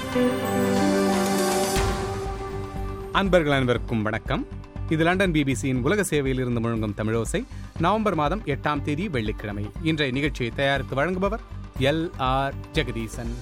அன்பர்கள் அனைவருக்கும் வணக்கம் இது லண்டன் பிபிசியின் உலக சேவையில் இருந்து முழங்கும் தமிழோசை நவம்பர் மாதம் எட்டாம் தேதி வெள்ளிக்கிழமை இன்றைய நிகழ்ச்சியை தயாரித்து வழங்குபவர் எல் ஆர் ஜெகதீசன்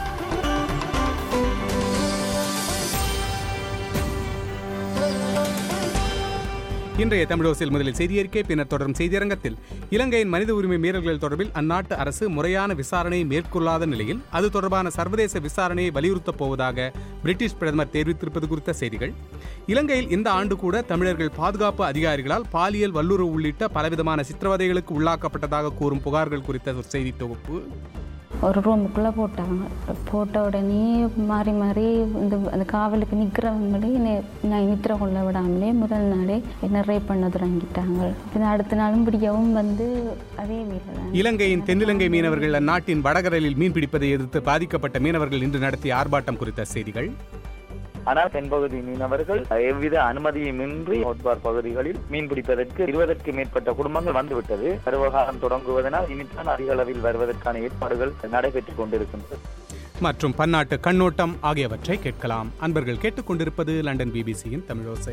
இன்றைய தமிழோசில் முதலில் செய்தியறிக்கை பின்னர் தொடரும் செய்தியரங்கத்தில் இலங்கையின் மனித உரிமை மீறல்கள் தொடர்பில் அந்நாட்டு அரசு முறையான விசாரணையை மேற்கொள்ளாத நிலையில் அது தொடர்பான சர்வதேச விசாரணையை வலியுறுத்தப் போவதாக பிரிட்டிஷ் பிரதமர் தெரிவித்திருப்பது குறித்த செய்திகள் இலங்கையில் இந்த ஆண்டு கூட தமிழர்கள் பாதுகாப்பு அதிகாரிகளால் பாலியல் வல்லுறவு உள்ளிட்ட பலவிதமான சித்திரவதைகளுக்கு உள்ளாக்கப்பட்டதாக கூறும் புகார்கள் குறித்த ஒரு செய்தி தொகுப்பு ஒரு ரூமுக்குள்ளே போட்டாங்க போட்ட உடனே மாறி மாறி இந்த அந்த காவலுக்கு நிற்கிறவங்களே என்னை நான் நித்திர கொள்ள விடாமலே முதல் நாளே என்ன ரேப் பண்ண தொடங்கிட்டாங்க பின்ன அடுத்த நாளும் பிடிக்கவும் வந்து அதே வீட்டில் தான் இலங்கையின் தென்னிலங்கை மீனவர்கள் அந்நாட்டின் வடகடலில் மீன்பிடிப்பதை எதிர்த்து பாதிக்கப்பட்ட மீனவர்கள் இன்று நடத்திய ஆர்ப்பாட்டம் குறித்த செய்திகள் ஆனால் தென்பகுதி மீனவர்கள் எவ்வித அனுமதியுமின்றி ஹோட்பார் பகுதிகளில் மீன் பிடிப்பதற்கு இருபதற்கு மேற்பட்ட குடும்பங்கள் வந்துவிட்டது பருவகாலம் தொடங்குவதனால் இனித்தான் அதிக அளவில் வருவதற்கான ஏற்பாடுகள் நடைபெற்றுக் கொண்டிருக்கின்றது மற்றும் பன்னாட்டு கண்ணோட்டம் ஆகியவற்றை கேட்கலாம் அன்பர்கள் கேட்டுக்கொண்டிருப்பது லண்டன் பிபிசியின் தமிழோசை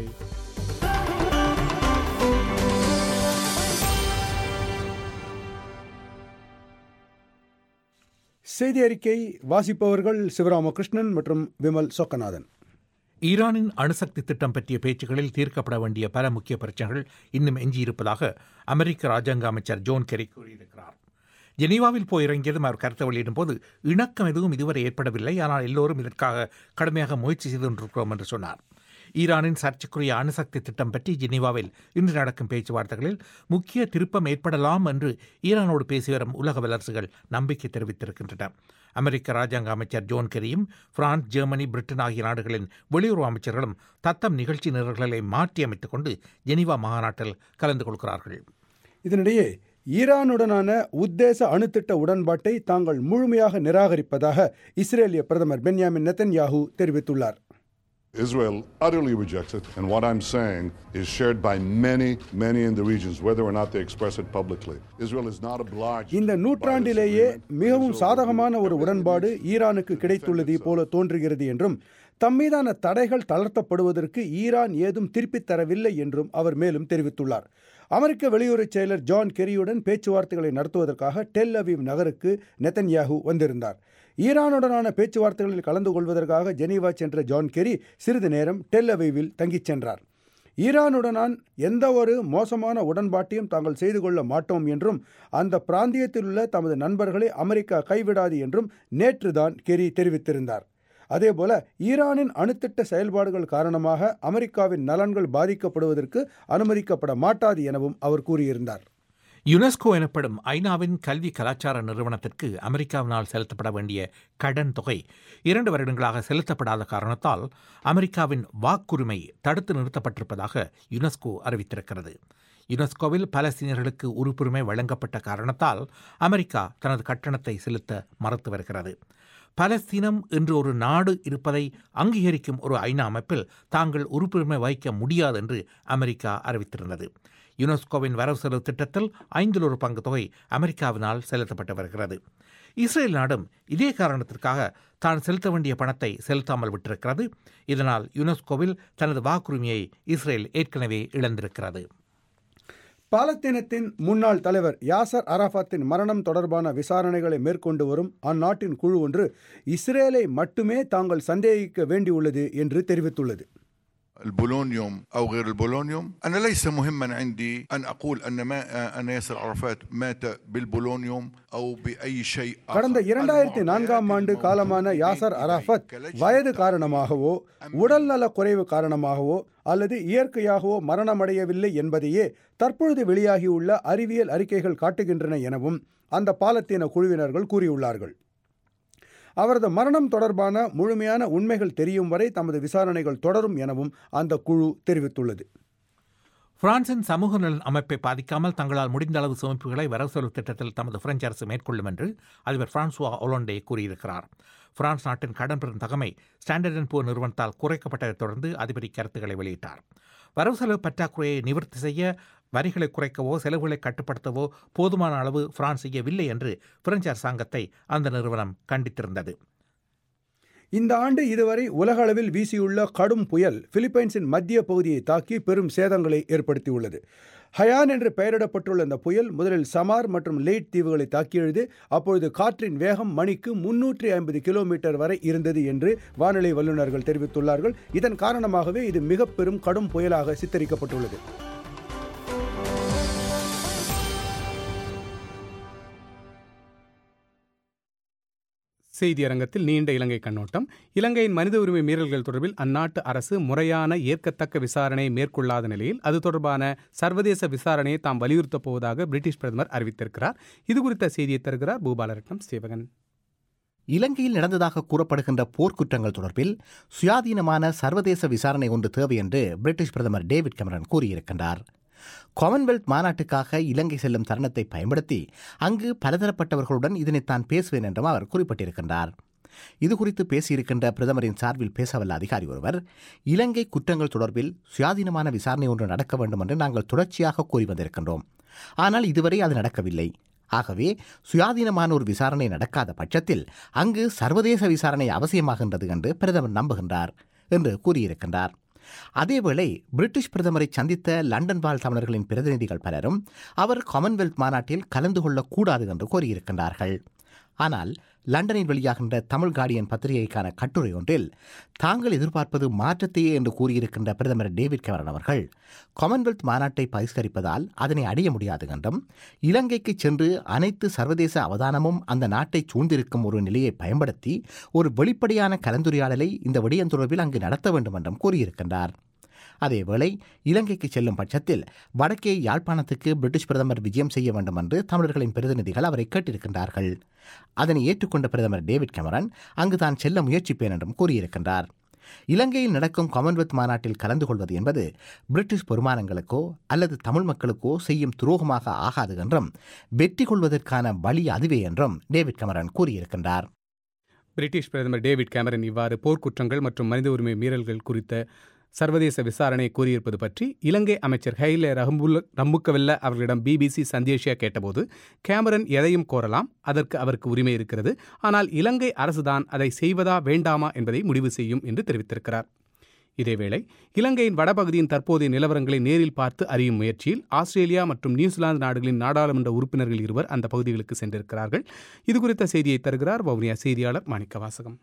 செய்தி அறிக்கை வாசிப்பவர்கள் சிவராமகிருஷ்ணன் மற்றும் விமல் சொக்கநாதன் ஈரானின் அணுசக்தி திட்டம் பற்றிய பேச்சுகளில் தீர்க்கப்பட வேண்டிய பல முக்கிய பிரச்சனைகள் இன்னும் எஞ்சியிருப்பதாக அமெரிக்க ராஜாங்க அமைச்சர் ஜோன் கெரி கூறியிருக்கிறார் ஜெனீவாவில் போய் இறங்கியதும் அவர் கருத்து வெளியிடும் போது இணக்கம் எதுவும் இதுவரை ஏற்படவில்லை ஆனால் எல்லோரும் இதற்காக கடுமையாக முயற்சி செய்து கொண்டிருக்கிறோம் என்று சொன்னார் ஈரானின் சர்ச்சைக்குரிய அணுசக்தி திட்டம் பற்றி ஜெனீவாவில் இன்று நடக்கும் பேச்சுவார்த்தைகளில் முக்கிய திருப்பம் ஏற்படலாம் என்று ஈரானோடு பேசி வரும் உலக வல்லரசுகள் நம்பிக்கை தெரிவித்திருக்கின்றன அமெரிக்க ராஜாங்க அமைச்சர் ஜோன் கெரியும் பிரான்ஸ் ஜெர்மனி பிரிட்டன் ஆகிய நாடுகளின் வெளியுறவு அமைச்சர்களும் தத்தம் நிகழ்ச்சி நிரல்களை மாற்றியமைத்துக் கொண்டு ஜெனீவா மாநாட்டில் கலந்து கொள்கிறார்கள் இதனிடையே ஈரானுடனான உத்தேச அணுத்திட்ட உடன்பாட்டை தாங்கள் முழுமையாக நிராகரிப்பதாக இஸ்ரேலிய பிரதமர் பென்யாமின் நெத்தன்யாஹூ தெரிவித்துள்ளார் Israel utterly rejects it, and what I'm saying is shared by many, many in the regions, whether or not they express it publicly. Israel is not obliged. இந்த by this நூற்றாண்டிலேயே agreement. மிகவும் Israel சாதகமான will ஒரு do உடன்பாடு everything ஈரானுக்கு to கிடைத்துள்ளது defend போல தோன்றுகிறது என்றும் தம்மீதான தடைகள் தளர்த்தப்படுவதற்கு ஈரான் ஏதும் திருப்பித் தரவில்லை என்றும் அவர் மேலும் தெரிவித்துள்ளார் அமெரிக்க வெளியுறவுச் செயலர் ஜான் கெரியுடன் பேச்சுவார்த்தைகளை நடத்துவதற்காக டெல் அவீவ் நகருக்கு நெத்தன்யாஹூ வந்திருந்தார் ஈரானுடனான பேச்சுவார்த்தைகளில் கலந்து கொள்வதற்காக ஜெனீவா சென்ற ஜான் கெரி சிறிது நேரம் டெல் அவீவில் தங்கிச் சென்றார் ஈரானுடனான் எந்த ஒரு மோசமான உடன்பாட்டையும் தாங்கள் செய்து கொள்ள மாட்டோம் என்றும் அந்த பிராந்தியத்தில் உள்ள தமது நண்பர்களை அமெரிக்கா கைவிடாது என்றும் நேற்றுதான் கெரி தெரிவித்திருந்தார் அதேபோல ஈரானின் அணுத்திட்ட செயல்பாடுகள் காரணமாக அமெரிக்காவின் நலன்கள் பாதிக்கப்படுவதற்கு அனுமதிக்கப்பட மாட்டாது எனவும் அவர் கூறியிருந்தார் யுனெஸ்கோ எனப்படும் ஐநாவின் கல்வி கலாச்சார நிறுவனத்திற்கு அமெரிக்காவினால் செலுத்தப்பட வேண்டிய கடன் தொகை இரண்டு வருடங்களாக செலுத்தப்படாத காரணத்தால் அமெரிக்காவின் வாக்குரிமை தடுத்து நிறுத்தப்பட்டிருப்பதாக யுனெஸ்கோ அறிவித்திருக்கிறது யுனெஸ்கோவில் பலஸ்தீனர்களுக்கு உறுப்புரிமை வழங்கப்பட்ட காரணத்தால் அமெரிக்கா தனது கட்டணத்தை செலுத்த மறுத்து வருகிறது பலஸ்தீனம் என்று ஒரு நாடு இருப்பதை அங்கீகரிக்கும் ஒரு ஐநா அமைப்பில் தாங்கள் உறுப்புரிமை வகிக்க முடியாது என்று அமெரிக்கா அறிவித்திருந்தது யுனெஸ்கோவின் வரவு செலவு திட்டத்தில் ஐந்தில் ஒரு பங்கு தொகை அமெரிக்காவினால் செலுத்தப்பட்டு வருகிறது இஸ்ரேல் நாடும் இதே காரணத்திற்காக தான் செலுத்த வேண்டிய பணத்தை செலுத்தாமல் விட்டிருக்கிறது இதனால் யுனெஸ்கோவில் தனது வாக்குரிமையை இஸ்ரேல் ஏற்கனவே இழந்திருக்கிறது பாலஸ்தீனத்தின் முன்னாள் தலைவர் யாசர் அரஃபாத்தின் மரணம் தொடர்பான விசாரணைகளை மேற்கொண்டு வரும் அந்நாட்டின் குழு ஒன்று இஸ்ரேலை மட்டுமே தாங்கள் சந்தேகிக்க வேண்டியுள்ளது என்று தெரிவித்துள்ளது البولونيوم او غير البولونيوم انا ليس مهما عندي ان اقول ان ما ان ياسر عرفات مات بالبولونيوم او باي شيء آخر. கடந்த இரண்டாயிரத்தி நான்காம் ஆண்டு காலமான யாசர் அரஃபத் வயது காரணமாகவோ உடல்நல குறைவு காரணமாகவோ அல்லது இயற்கையாகவோ மரணமடையவில்லை என்பதையே தற்பொழுது வெளியாகியுள்ள அறிவியல் அறிக்கைகள் காட்டுகின்றன எனவும் அந்த பாலத்தீன குழுவினர்கள் கூறியுள்ளார்கள் அவரது மரணம் தொடர்பான முழுமையான உண்மைகள் தெரியும் வரை தமது விசாரணைகள் தொடரும் எனவும் அந்த குழு தெரிவித்துள்ளது பிரான்சின் சமூக நலன் அமைப்பை பாதிக்காமல் தங்களால் முடிந்த அளவு சேமிப்புகளை வரவு செலவு திட்டத்தில் தமது பிரெஞ்சு அரசு மேற்கொள்ளும் என்று அதிபர் பிரான்சுவா ஒலோண்டே கூறியிருக்கிறார் பிரான்ஸ் நாட்டின் கடன் பெறும் தகமை ஸ்டாண்டர்ட் அண்ட் போர் நிறுவனத்தால் குறைக்கப்பட்டதைத் தொடர்ந்து அதிபர் இக்கருத்துக்களை வெளியிட்டார் வரவு செலவு பற்றாக்குறையை நிவர்த்தி செய்ய வரிகளை குறைக்கவோ செலவுகளை கட்டுப்படுத்தவோ போதுமான அளவு பிரான்ஸ் செய்யவில்லை என்று பிரெஞ்சு அரசாங்கத்தை அந்த நிறுவனம் கண்டித்திருந்தது இந்த ஆண்டு இதுவரை உலக அளவில் வீசியுள்ள கடும் புயல் பிலிப்பைன்ஸின் மத்திய பகுதியை தாக்கி பெரும் சேதங்களை ஏற்படுத்தியுள்ளது ஹயான் என்று பெயரிடப்பட்டுள்ள இந்த புயல் முதலில் சமார் மற்றும் லேட் தீவுகளை தாக்கியது அப்பொழுது காற்றின் வேகம் மணிக்கு முன்னூற்றி ஐம்பது கிலோமீட்டர் வரை இருந்தது என்று வானிலை வல்லுநர்கள் தெரிவித்துள்ளார்கள் இதன் காரணமாகவே இது மிக பெரும் கடும் புயலாக சித்தரிக்கப்பட்டுள்ளது செய்தி அரங்கத்தில் நீண்ட இலங்கை கண்ணோட்டம் இலங்கையின் மனித உரிமை மீறல்கள் தொடர்பில் அந்நாட்டு அரசு முறையான ஏற்கத்தக்க விசாரணை மேற்கொள்ளாத நிலையில் அது தொடர்பான சர்வதேச விசாரணையை தாம் வலியுறுத்தப் போவதாக பிரிட்டிஷ் பிரதமர் அறிவித்திருக்கிறார் இது குறித்த செய்தியை தருகிறார் பூபாலரட்னம் சேவகன் இலங்கையில் நடந்ததாக கூறப்படுகின்ற போர்க்குற்றங்கள் தொடர்பில் சுயாதீனமான சர்வதேச விசாரணை ஒன்று தேவை என்று பிரிட்டிஷ் பிரதமர் டேவிட் கெமரன் கூறியிருக்கின்றார் காமன்வெல்த் மாநாட்டுக்காக இலங்கை செல்லும் தருணத்தை பயன்படுத்தி அங்கு பலதரப்பட்டவர்களுடன் இதனை தான் பேசுவேன் என்றும் அவர் குறிப்பிட்டிருக்கின்றார் இது குறித்து பேசியிருக்கின்ற பிரதமரின் சார்பில் பேசவல்ல அதிகாரி ஒருவர் இலங்கை குற்றங்கள் தொடர்பில் சுயாதீனமான விசாரணை ஒன்று நடக்க வேண்டும் என்று நாங்கள் தொடர்ச்சியாக கூறி வந்திருக்கின்றோம் ஆனால் இதுவரை அது நடக்கவில்லை ஆகவே சுயாதீனமான ஒரு விசாரணை நடக்காத பட்சத்தில் அங்கு சர்வதேச விசாரணை அவசியமாகின்றது என்று பிரதமர் நம்புகின்றார் என்று கூறியிருக்கின்றார் அதேவேளை பிரிட்டிஷ் பிரதமரை சந்தித்த லண்டன் வாழ் தமிழர்களின் பிரதிநிதிகள் பலரும் அவர் காமன்வெல்த் மாநாட்டில் கலந்து கொள்ளக்கூடாது என்று கோரியிருக்கின்றார்கள் ஆனால் லண்டனில் வெளியாகின்ற தமிழ் கார்டியன் பத்திரிகைக்கான கட்டுரை ஒன்றில் தாங்கள் எதிர்பார்ப்பது மாற்றத்தையே என்று கூறியிருக்கின்ற பிரதமர் டேவிட் கெமரன் அவர்கள் காமன்வெல்த் மாநாட்டை பரிஷ்கரிப்பதால் அதனை அடைய முடியாது என்றும் இலங்கைக்கு சென்று அனைத்து சர்வதேச அவதானமும் அந்த நாட்டை சூழ்ந்திருக்கும் ஒரு நிலையை பயன்படுத்தி ஒரு வெளிப்படையான கலந்துரையாடலை இந்த விடயம் தொடர்பில் அங்கு நடத்த வேண்டும் என்றும் கூறியிருக்கின்றார் அதேவேளை இலங்கைக்கு செல்லும் பட்சத்தில் வடக்கே யாழ்ப்பாணத்துக்கு பிரிட்டிஷ் பிரதமர் விஜயம் செய்ய வேண்டும் என்று தமிழர்களின் பிரதிநிதிகள் அவரை கேட்டிருக்கின்றார்கள் அதனை ஏற்றுக்கொண்ட பிரதமர் டேவிட் கெமரன் அங்கு தான் செல்ல முயற்சிப்பேன் என்றும் கூறியிருக்கின்றார் இலங்கையில் நடக்கும் காமன்வெல்த் மாநாட்டில் கலந்து கொள்வது என்பது பிரிட்டிஷ் பெருமானங்களுக்கோ அல்லது தமிழ் மக்களுக்கோ செய்யும் துரோகமாக ஆகாது என்றும் வெற்றி கொள்வதற்கான வழி அதுவே என்றும் டேவிட் கெமரன் கூறியிருக்கின்றார் பிரிட்டிஷ் பிரதமர் டேவிட் கேமரன் இவ்வாறு போர்க்குற்றங்கள் மற்றும் மனித உரிமை மீறல்கள் குறித்த சர்வதேச விசாரணை கூறியிருப்பது பற்றி இலங்கை அமைச்சர் ஹைலே ரஹம்புல் ரம்புக்கவெல்ல அவர்களிடம் பிபிசி சந்தேஷியா கேட்டபோது கேமரன் எதையும் கோரலாம் அதற்கு அவருக்கு உரிமை இருக்கிறது ஆனால் இலங்கை அரசுதான் அதை செய்வதா வேண்டாமா என்பதை முடிவு செய்யும் என்று தெரிவித்திருக்கிறார் இதேவேளை இலங்கையின் வடபகுதியின் தற்போதைய நிலவரங்களை நேரில் பார்த்து அறியும் முயற்சியில் ஆஸ்திரேலியா மற்றும் நியூசிலாந்து நாடுகளின் நாடாளுமன்ற உறுப்பினர்கள் இருவர் அந்த பகுதிகளுக்கு சென்றிருக்கிறார்கள் இதுகுறித்த செய்தியை தருகிறார் வவுனியா செய்தியாளர் மாணிக்கவாசகம்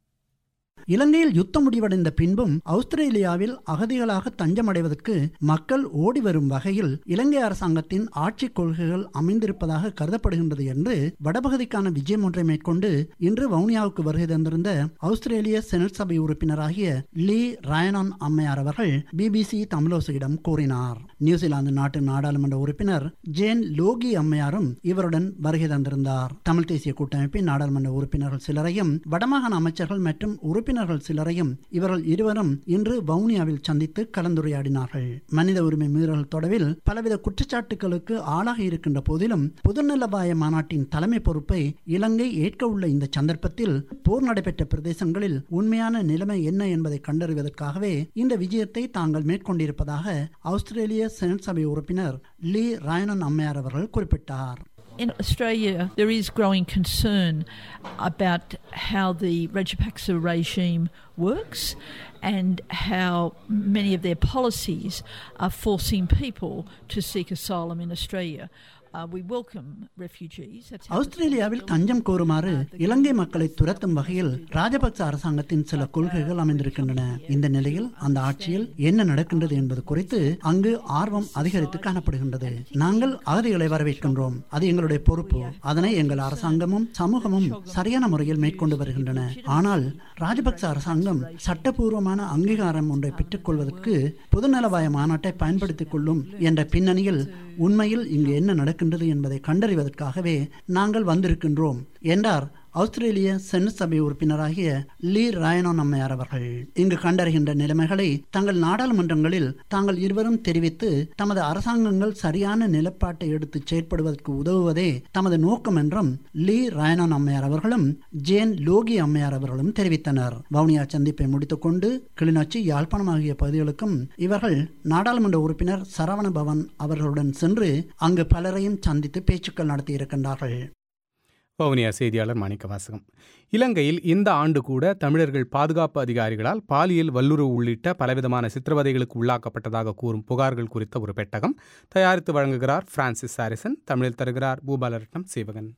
இலங்கையில் யுத்தம் முடிவடைந்த பின்பும் ஆஸ்திரேலியாவில் அகதிகளாக தஞ்சமடைவதற்கு மக்கள் ஓடி வரும் வகையில் இலங்கை அரசாங்கத்தின் ஆட்சி கொள்கைகள் அமைந்திருப்பதாக கருதப்படுகின்றது என்று வடபகுதிக்கான விஜயம் ஒன்றை மேற்கொண்டு இன்று வவுனியாவுக்கு வருகை தந்திருந்த ஆஸ்திரேலிய செனட் சபை உறுப்பினராகிய லீ ரயனான் அம்மையார் அவர்கள் பிபிசி தமிழோசையிடம் கூறினார் நியூசிலாந்து நாட்டு நாடாளுமன்ற உறுப்பினர் ஜேன் லோகி அம்மையாரும் இவருடன் வருகை தந்திருந்தார் தமிழ் தேசிய கூட்டமைப்பின் நாடாளுமன்ற உறுப்பினர்கள் சிலரையும் வடமாகாண அமைச்சர்கள் மற்றும் உறுப்பினர் உறுப்பினர்கள் சிலரையும் இவர்கள் இருவரும் இன்று வவுனியாவில் சந்தித்து கலந்துரையாடினார்கள் மனித உரிமை மீறல் தொடர்பில் பலவித குற்றச்சாட்டுகளுக்கு ஆளாகி இருக்கின்ற போதிலும் பொதுநலவாய மாநாட்டின் தலைமை பொறுப்பை இலங்கை ஏற்க உள்ள இந்த சந்தர்ப்பத்தில் போர் நடைபெற்ற பிரதேசங்களில் உண்மையான நிலைமை என்ன என்பதை கண்டறிவதற்காகவே இந்த விஜயத்தை தாங்கள் மேற்கொண்டிருப்பதாக ஆஸ்திரேலிய செனட் சபை உறுப்பினர் லீ ராயனன் அம்மையார் அவர்கள் குறிப்பிட்டார் In Australia, there is growing concern about how the Rajapaksa regime works and how many of their policies are forcing people to seek asylum in Australia. ஆஸ்திரேலியாவில் தஞ்சம் கோருமாறு இலங்கை மக்களை துரத்தும் வகையில் ராஜபக்ச அரசாங்கத்தின் சில கொள்கைகள் அமைந்திருக்கின்றன இந்த நிலையில் அந்த ஆட்சியில் என்ன நடக்கின்றது என்பது குறித்து அங்கு ஆர்வம் அதிகரித்து காணப்படுகின்றது நாங்கள் அகதிகளை வரவேற்கின்றோம் அது எங்களுடைய பொறுப்பு அதனை எங்கள் அரசாங்கமும் சமூகமும் சரியான முறையில் மேற்கொண்டு வருகின்றன ஆனால் ராஜபக்ச அரசாங்கம் சட்டபூர்வமான அங்கீகாரம் ஒன்றை பெற்றுக் கொள்வதற்கு பொதுநலவாய மாநாட்டை பயன்படுத்திக் கொள்ளும் என்ற பின்னணியில் உண்மையில் இங்கு என்ன நடக்கின்றது என்பதை கண்டறிவதற்காகவே நாங்கள் வந்திருக்கின்றோம் என்றார் ஆஸ்திரேலிய செனட் சபை உறுப்பினராகிய லீ ராயனோன் அம்மையார் அவர்கள் இங்கு கண்டறிகின்ற நிலைமைகளை தங்கள் நாடாளுமன்றங்களில் தாங்கள் இருவரும் தெரிவித்து தமது அரசாங்கங்கள் சரியான நிலப்பாட்டை எடுத்து செயற்படுவதற்கு உதவுவதே தமது நோக்கம் என்றும் லீ ராயனோன் அம்மையார் அவர்களும் ஜேன் லோகி அம்மையார் அவர்களும் தெரிவித்தனர் வவுனியா சந்திப்பை முடித்துக்கொண்டு கிளிநொச்சி யாழ்ப்பாணம் ஆகிய பகுதிகளுக்கும் இவர்கள் நாடாளுமன்ற உறுப்பினர் சரவண பவன் அவர்களுடன் சென்று அங்கு பலரையும் சந்தித்து பேச்சுக்கள் நடத்தியிருக்கின்றார்கள் வவுனியா செய்தியாளர் மாணிக்க வாசகம் இலங்கையில் இந்த ஆண்டு கூட தமிழர்கள் பாதுகாப்பு அதிகாரிகளால் பாலியல் வல்லுறவு உள்ளிட்ட பலவிதமான சித்திரவதைகளுக்கு உள்ளாக்கப்பட்டதாக கூறும் புகார்கள் குறித்த ஒரு பெட்டகம் தயாரித்து வழங்குகிறார் பிரான்சிஸ் சாரிசன் தமிழில் தருகிறார் பூபாலரட்னம் சீவகன்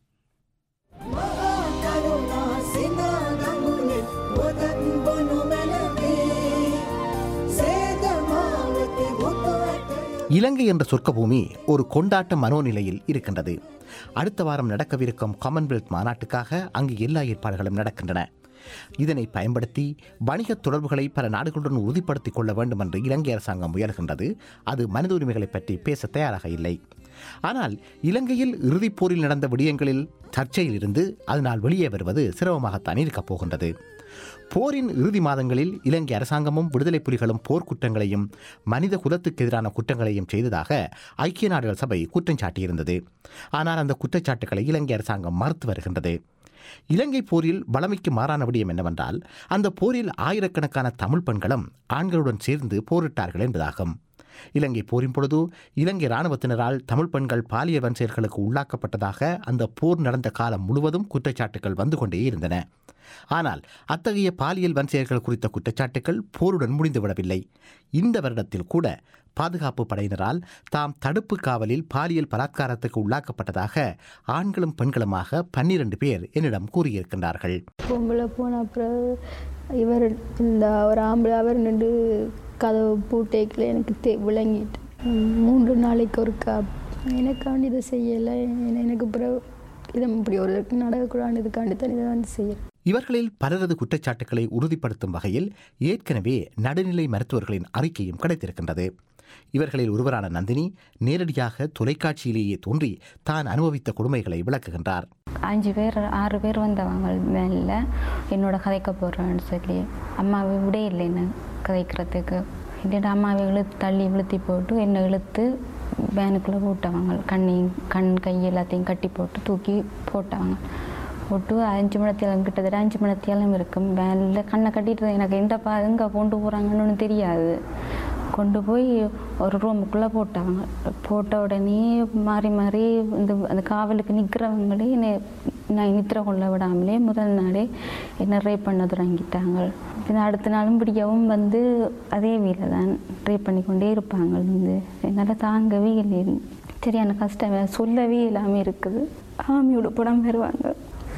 இலங்கை என்ற சொர்க்கபூமி ஒரு கொண்டாட்ட மனோநிலையில் இருக்கின்றது அடுத்த வாரம் நடக்கவிருக்கும் காமன்வெல்த் மாநாட்டுக்காக அங்கு எல்லா ஏற்பாடுகளும் நடக்கின்றன இதனை பயன்படுத்தி வணிக தொடர்புகளை பல நாடுகளுடன் உறுதிப்படுத்திக் கொள்ள வேண்டும் என்று இலங்கை அரசாங்கம் முயல்கின்றது அது மனித உரிமைகளை பற்றி பேச தயாராக இல்லை ஆனால் இலங்கையில் இறுதிப் போரில் நடந்த விடயங்களில் சர்ச்சையில் இருந்து அதனால் வெளியே வருவது சிரமமாகத்தான் இருக்கப் போகின்றது போரின் இறுதி மாதங்களில் இலங்கை அரசாங்கமும் விடுதலை புலிகளும் போர்க்குற்றங்களையும் மனித குலத்துக்கு எதிரான குற்றங்களையும் செய்ததாக ஐக்கிய நாடுகள் சபை குற்றம் சாட்டியிருந்தது ஆனால் அந்த குற்றச்சாட்டுகளை இலங்கை அரசாங்கம் மறுத்து வருகின்றது இலங்கை போரில் வளமைக்கு மாறான விடயம் என்னவென்றால் அந்த போரில் ஆயிரக்கணக்கான தமிழ் பெண்களும் ஆண்களுடன் சேர்ந்து போரிட்டார்கள் என்பதாகும் இலங்கை போரின் பொழுது இலங்கை இராணுவத்தினரால் தமிழ் பெண்கள் பாலியல் வன்செயல்களுக்கு உள்ளாக்கப்பட்டதாக அந்த போர் நடந்த காலம் முழுவதும் குற்றச்சாட்டுகள் வந்து கொண்டே இருந்தன ஆனால் அத்தகைய பாலியல் வன்செயல்கள் குறித்த குற்றச்சாட்டுகள் போருடன் முடிந்துவிடவில்லை இந்த வருடத்தில் கூட பாதுகாப்பு படையினரால் தாம் தடுப்பு காவலில் பாலியல் பலாத்காரத்துக்கு உள்ளாக்கப்பட்டதாக ஆண்களும் பெண்களுமாக பன்னிரண்டு பேர் என்னிடம் கூறியிருக்கின்றார்கள் பொம்பளை போன அப்புறம் இவர் இந்த ஒரு ஆம்பளை அவர் நின்று கதவு பூட்டைக்கில் எனக்கு தெ விளங்கிட்டு ம், மூன்று நாளைக்கு ஒருக்கா எனக்காண்டி இதை செய்யலை எனக்கு பிறகு இதை இப்படி ஒரு நடக்கக்கூடாது இதுக்காண்டி தான் இதை வந்து செய்யறேன் இவர்களில் பலரது குற்றச்சாட்டுகளை உறுதிப்படுத்தும் வகையில் ஏற்கனவே நடுநிலை மருத்துவர்களின் அறிக்கையும் கிடைத்திருக்கின்றது இவர்களில் ஒருவரான நந்தினி நேரடியாக தொலைக்காட்சியிலேயே தோன்றி தான் அனுபவித்த கொடுமைகளை விளக்குகின்றார் அஞ்சு பேர் ஆறு பேர் வந்தவங்க மேல என்னோட கதைக்க போகிறேன்னு சொல்லி அம்மாவை விட இல்லை என்ன கதைக்கிறதுக்கு இல்லைன்னா அம்மாவை இழுத்து தள்ளி இழுத்தி போட்டு என்னை இழுத்து வேனுக்குள்ளே போட்டவங்க கண்ணையும் கண் கை எல்லாத்தையும் கட்டி போட்டு தூக்கி போட்டவங்க போட்டு அஞ்சு மணத்தியாலம் கிட்டத்தட்ட அஞ்சு மணத்தியாலம் இருக்கும் வேனில் கண்ணை கட்டிட்டு எனக்கு எந்த பா எங்கே கொண்டு போகிறாங்கன்னு ஒன்றும் தெரியாது கொண்டு போய் ஒரு ரூமுக்குள்ளே போட்டாங்க போட்ட உடனே மாறி மாறி இந்த அந்த காவலுக்கு நிற்கிறவங்களே என்னை நான் நித்திர கொள்ள விடாமலே முதல் நாளே என்ன ரேப் பண்ண தொடங்கிட்டாங்க பின்ன அடுத்த நாளும் பிடிக்கவும் வந்து அதே வீட்டில் தான் ரேப் பண்ணி கொண்டே இருப்பாங்க வந்து என்னால் தாங்கவே இல்லை சரியான கஷ்டம் சொல்லவே இல்லாமல் இருக்குது ஆமியோட படம் வருவாங்க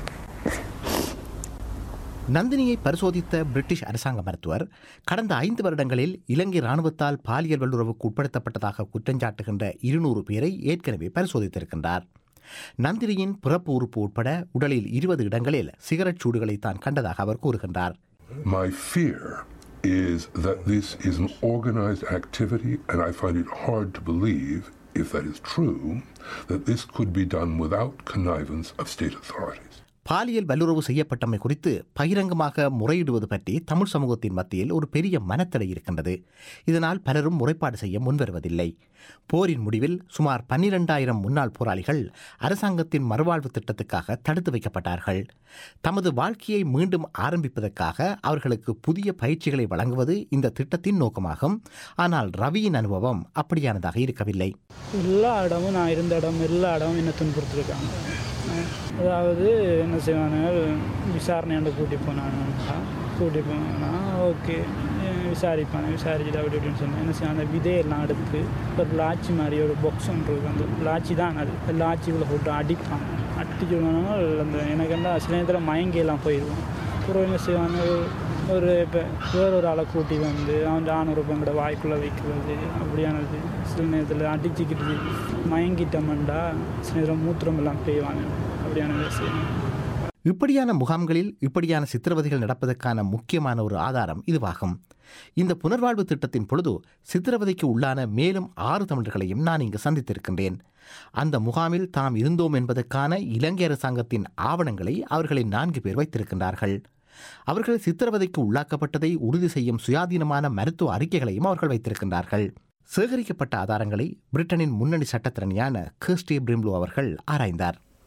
நந்தினியை பரிசோதித்த பிரிட்டிஷ் அரசாங்க மருத்துவர் கடந்த ஐந்து வருடங்களில் இலங்கை இராணுவத்தால் பாலியல் வல்லுறவுக்கு உட்படுத்தப்பட்டதாக குற்றஞ்சாட்டுகின்ற இருநூறு பேரை ஏற்கனவே பரிசோதித்திருக்கின்றார் நந்தினியின் பிறப்பு உறுப்பு உட்பட உடலில் இருபது இடங்களில் சிகரெட் சூடுகளை தான் கண்டதாக அவர் கூறுகின்றார் My fear is that this is an organized activity, and I find it hard to believe, if that is true, that this could be done without connivance of state authorities. பாலியல் வல்லுறவு செய்யப்பட்டமை குறித்து பகிரங்கமாக முறையிடுவது பற்றி தமிழ் சமூகத்தின் மத்தியில் ஒரு பெரிய மனத்தடை இருக்கின்றது இதனால் பலரும் முறைப்பாடு செய்ய முன்வருவதில்லை போரின் முடிவில் சுமார் பன்னிரெண்டாயிரம் முன்னாள் போராளிகள் அரசாங்கத்தின் மறுவாழ்வு திட்டத்துக்காக தடுத்து வைக்கப்பட்டார்கள் தமது வாழ்க்கையை மீண்டும் ஆரம்பிப்பதற்காக அவர்களுக்கு புதிய பயிற்சிகளை வழங்குவது இந்த திட்டத்தின் நோக்கமாகும் ஆனால் ரவியின் அனுபவம் அப்படியானதாக இருக்கவில்லை எல்லா இடமும் நான் இருந்த இடம் எல்லா இடமும் என்ன துன்புறுத்திருக்காங்க அதாவது என்ன செய்வாங்க விசாரணையாண்ட கூட்டி போனாங்கன்னா கூட்டி போனாங்கன்னா ஓகே விசாரிப்பாங்க விசாரிச்சுட்டு அப்படி இப்படின்னு சொன்னேன் என்ன செய்வாங்க அந்த விதையெல்லாம் எடுத்து ஒரு லாச்சி மாதிரி ஒரு பாக்ஸ் ஒன்று இருக்கும் அந்த லாச்சி தான் அது அந்த லாச்சிக்குள்ளே போட்டு அடிப்பாங்க அடிச்சு அந்த எனக்கு என்ன சில நேரத்தில் மயங்கியெல்லாம் போயிடுவோம் அப்புறம் என்ன செய்வாங்க ஒரு இப்போ வேற ஒரு ஆளை கூட்டி வந்து அவன் ஆணூறு பெண்களோட வாய்க்குள்ளே வைக்கிறது அப்படியானது சில நேரத்தில் அடிச்சுக்கிட்டு மயங்கிட்டோம்டா சில நேரம் மூத்திரம் எல்லாம் பெய்வாங்க அப்படியானது செய்யணும் இப்படியான முகாம்களில் இப்படியான சித்திரவதைகள் நடப்பதற்கான முக்கியமான ஒரு ஆதாரம் இதுவாகும் இந்த புனர்வாழ்வு திட்டத்தின் பொழுது சித்திரவதைக்கு உள்ளான மேலும் ஆறு தமிழர்களையும் நான் இங்கு சந்தித்திருக்கின்றேன் அந்த முகாமில் தாம் இருந்தோம் என்பதற்கான இலங்கை அரசாங்கத்தின் ஆவணங்களை அவர்களின் நான்கு பேர் வைத்திருக்கின்றார்கள் அவர்கள் சித்திரவதைக்கு உள்ளாக்கப்பட்டதை உறுதி செய்யும் சுயாதீனமான மருத்துவ அறிக்கைகளையும் அவர்கள் வைத்திருக்கின்றார்கள் சேகரிக்கப்பட்ட ஆதாரங்களை பிரிட்டனின் முன்னணி சட்டத்திறனியான கிறிஸ்டி பிரிம்லோ அவர்கள் ஆராய்ந்தார்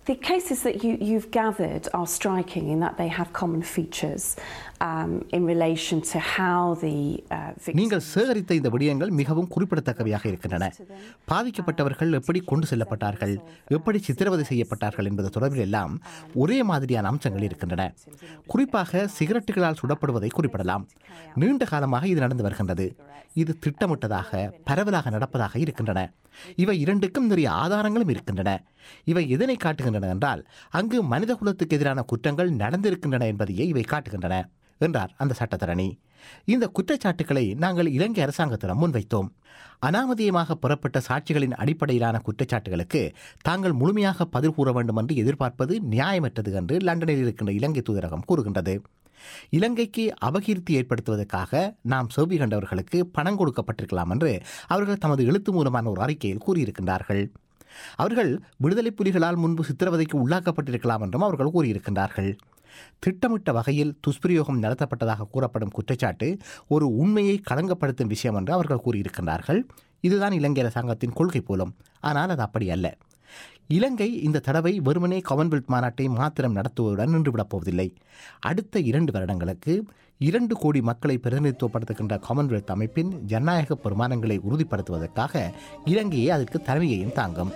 The cases that you, you've gathered are striking in that they have common features um, in relation to how the uh, victims. நீங்கள் சேகரித்த இந்த விடயங்கள் மிகவும் குறிப்பிடத்தக்கவையாக இருக்கின்றன பாதிக்கப்பட்டவர்கள் எப்படி கொண்டு செல்லப்பட்டார்கள் எப்படி சித்திரவதை செய்யப்பட்டார்கள் என்பது தொடர்பில் எல்லாம் ஒரே மாதிரியான அம்சங்கள் இருக்கின்றன குறிப்பாக சிகரெட்டுகளால் சுடப்படுவதை குறிப்பிடலாம் நீண்ட காலமாக இது நடந்து வருகின்றது இது திட்டமிட்டதாக பரவலாக நடப்பதாக இருக்கின்றன இவை இரண்டுக்கும் நிறைய ஆதாரங்களும் இருக்கின்றன இவை எதனை காட்டுகின்றன என்றால் அங்கு மனித குலத்துக்கு எதிரான குற்றங்கள் நடந்திருக்கின்றன என்பதையே இவை காட்டுகின்றன என்றார் அந்த சட்டத்தரணி இந்த குற்றச்சாட்டுக்களை நாங்கள் இலங்கை அரசாங்கத்திடம் முன்வைத்தோம் அனாமதீயமாக புறப்பட்ட சாட்சிகளின் அடிப்படையிலான குற்றச்சாட்டுகளுக்கு தாங்கள் முழுமையாக பதில் கூற வேண்டும் என்று எதிர்பார்ப்பது நியாயமற்றது என்று லண்டனில் இருக்கின்ற இலங்கை தூதரகம் கூறுகின்றது இலங்கைக்கு அபகீர்த்தி ஏற்படுத்துவதற்காக நாம் செவ்வி கண்டவர்களுக்கு பணம் கொடுக்கப்பட்டிருக்கலாம் என்று அவர்கள் தமது எழுத்து மூலமான ஒரு அறிக்கையில் கூறியிருக்கின்றார்கள் அவர்கள் விடுதலை புலிகளால் முன்பு சித்திரவதைக்கு உள்ளாக்கப்பட்டிருக்கலாம் என்றும் அவர்கள் கூறியிருக்கின்றார்கள் திட்டமிட்ட வகையில் துஷ்பிரயோகம் நடத்தப்பட்டதாக கூறப்படும் குற்றச்சாட்டு ஒரு உண்மையை களங்கப்படுத்தும் விஷயம் என்று அவர்கள் கூறியிருக்கின்றார்கள் இதுதான் இலங்கை அரசாங்கத்தின் கொள்கை போலும் ஆனால் அது அப்படி அல்ல இலங்கை இந்த தடவை வெறுமனே காமன்வெல்த் மாநாட்டை மாத்திரம் நடத்துவதுடன் நின்றுவிடப் போவதில்லை அடுத்த இரண்டு வருடங்களுக்கு இரண்டு கோடி மக்களை பிரதிநிதித்துவப்படுத்துகின்ற காமன்வெல்த் அமைப்பின் ஜனநாயக பெருமானங்களை உறுதிப்படுத்துவதற்காக இலங்கையே அதற்கு தலைமையையும் தாங்கும்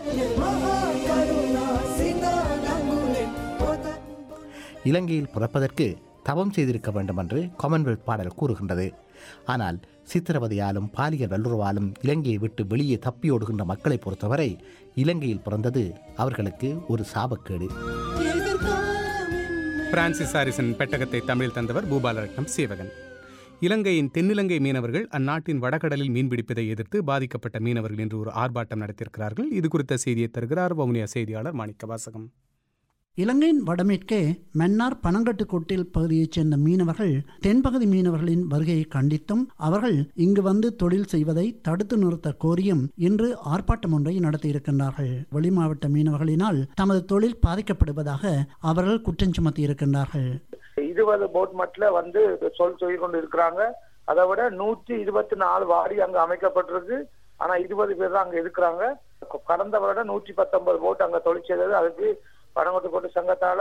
இலங்கையில் பிறப்பதற்கு தவம் செய்திருக்க வேண்டும் என்று காமன்வெல்த் பாடல் கூறுகின்றது ஆனால் சித்திரவதையாலும் பாலியல் வல்லுறவாலும் இலங்கையை விட்டு வெளியே தப்பியோடுகின்ற மக்களை பொறுத்தவரை இலங்கையில் பிறந்தது அவர்களுக்கு ஒரு சாபக்கேடு பிரான்சிஸ் ஹாரிசன் பெட்டகத்தை தமிழில் தந்தவர் பூபாலரட்னம் சேவகன் இலங்கையின் தென்னிலங்கை மீனவர்கள் அந்நாட்டின் வடகடலில் மீன்பிடிப்பதை எதிர்த்து பாதிக்கப்பட்ட மீனவர்கள் என்று ஒரு ஆர்ப்பாட்டம் நடத்தியிருக்கிறார்கள் இது குறித்த செய்தியை தருகிறார் வவுனியா செய்தியாளர் மாணிக்க வாசகம் இலங்கையின் வடமேற்கே மன்னார் பனங்கட்டுக்கோட்டில் பகுதியைச் சேர்ந்த மீனவர்கள் தென்பகுதி மீனவர்களின் வருகையை கண்டித்தும் அவர்கள் இங்கு வந்து தொழில் செய்வதை தடுத்து நிறுத்த கோரியும் இன்று ஆர்ப்பாட்டம் ஒன்றை நடத்தியிருக்கின்றார்கள் வெளிமாவட்ட மீனவர்களினால் தமது தொழில் பாதிக்கப்படுவதாக அவர்கள் குற்றம் சுமத்தியிருக்கின்றார்கள் இருபது போட் மட்டில் வந்து சொல் சொல்லி கொண்டு இருக்கிறாங்க அதை விட நூற்றி இருபத்தி நாலு வாடி அங்க அமைக்கப்பட்டிருக்கு ஆனா இருபது பேர் தான் அங்க இருக்கிறாங்க கடந்த வருடம் நூற்றி பத்தொன்பது போட் அங்க தொழில் செய்தது அதுக்கு பணங்கட்டுக்கோட்டு சங்கத்தால